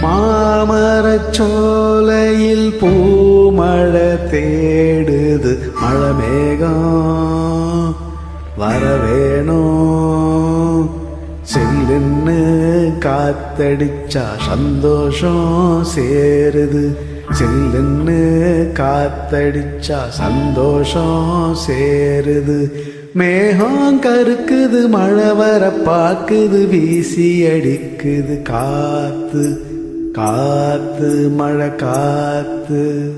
மாமரச்சோலையில் பூமழை தேடுது மழை மேகம் வரவேணும் செல்லுன்னு காத்தடிச்சா சந்தோஷம் சேருது செல்லுன்னு காத்தடிச்சா சந்தோஷம் சேருது மேகம் கருக்குது மழை வர பாக்குது வீசி அடிக்குது காத்து காத்து மழை காத்து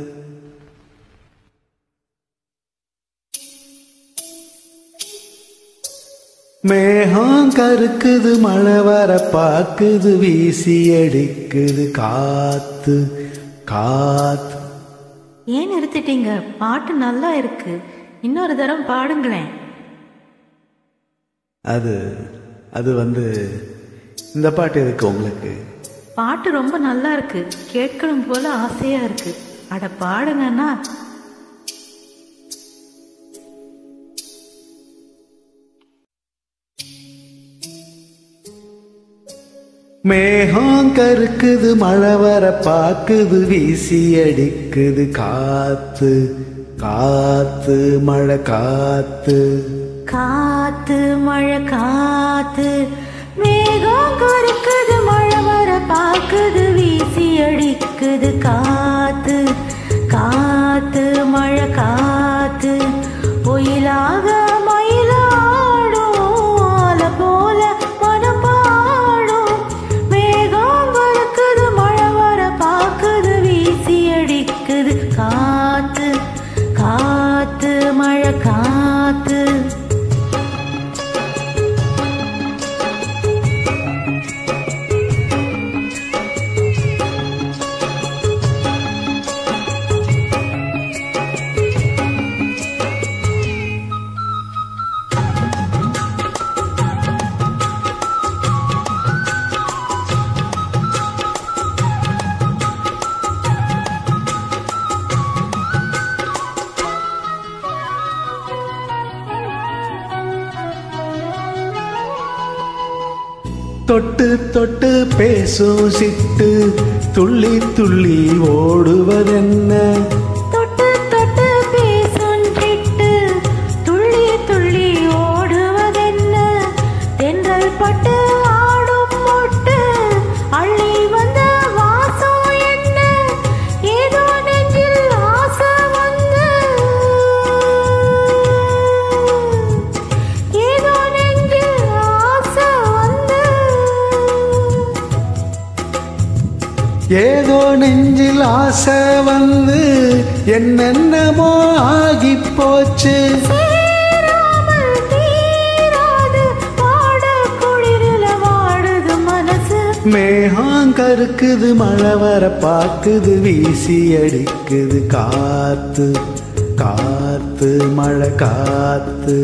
மேகம் கருக்குது மழை வர பாக்குது வீசி அடிக்குது காத்து காத்து ஏன் நிறுத்திட்டீங்க பாட்டு நல்லா இருக்கு இன்னொரு தரம் பாடுங்களேன் அது அது வந்து இந்த பாட்டு எதுக்கு உங்களுக்கு பாட்டு ரொம்ப நல்லா இருக்கு கேட்கணும் போல ஆசையா இருக்கு அட பாடுங்கன்னா மேகம் கருக்குது மழை வர பாக்குது வீசி அடிக்குது காத்து காத்து மழை காத்து காத்து மழை காத்து மேகம் கருக்குது மழை வர பாக்குது வீசி அடிக்குது காத்து காத்து மழை காத்து ஒயிலாக மயிலாடும் ஆல போல மனம் பாடும் மேகம் கருக்குது மழை வர பாக்குது வீசி அடிக்குது காத்து காத்து மழை காத்து தொட்டு தொட்டு பேசும் சிட்டு துள்ளி துள்ளி ஓடுவதென்ன தொட்டு தொட்டு பேசும் சிட்டு துள்ளி துள்ளி ஓடுவதென்ன தென்றல் பட்டு ஆடும் மொட்டு அள்ளி வந்த வாசம் என்ன ஏதோ நெஞ்சில் ஆசை வந்து ஏதோ நெஞ்சில் ஆசை வந்து ஏதோ நெஞ்சில் ஆசை வந்து என்னென்னமோ ஆகி போச்சு சேராமல் தீராது வாட குளிரில வாடுது மனசு மேகம் கருக்குது மழை வர பாக்குது வீசி அடிக்குது காத்து காத்து மழை காத்து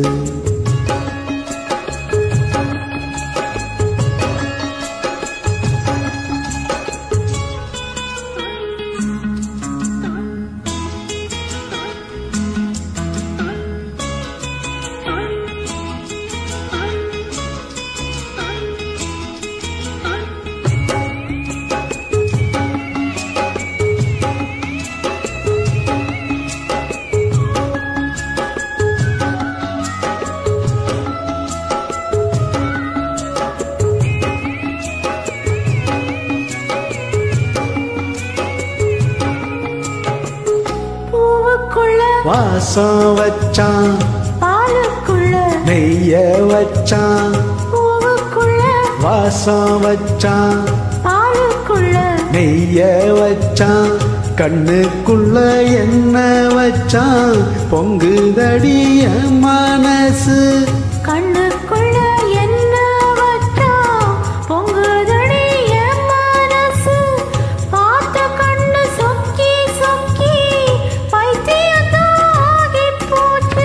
பூவுக்குள்ள வாசம் வச்சான் பாலுக்குள்ள நெய்ய வச்சான் பூவுக்குள்ள வாசம் வச்சான் பாலுக்குள்ள நெய்ய வச்சான் கண்ணுக்குள்ள என்ன வச்சான் பொங்குதடிய மனசு கண்ணுக்குள்ள என்ன வச்சா பொங்குதடி என் மனசு பார்த்த கண்ணு சொக்கி சொக்கி பைத்தியத்தாகி போச்சு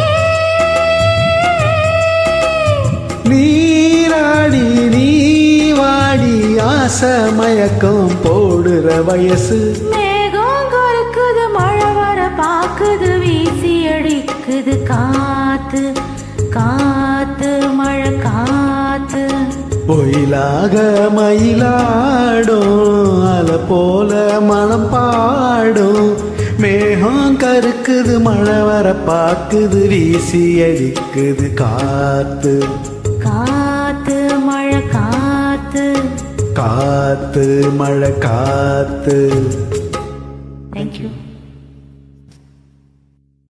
நீராடி நீ வாடி ஆசை மயக்கம் போடுற வயசு மேகம் கருக்குது மழை வர பாக்குது வீசி அடிக்குது காத்து காத்து மழை காத்து பொயிலாக மயிலாடும் மேகம் கருக்குது மழை வர பாக்குது வீசி அடிக்குது காத்து காத்து மழை காத்து காத்து மழை காத்து தேங்க்யூ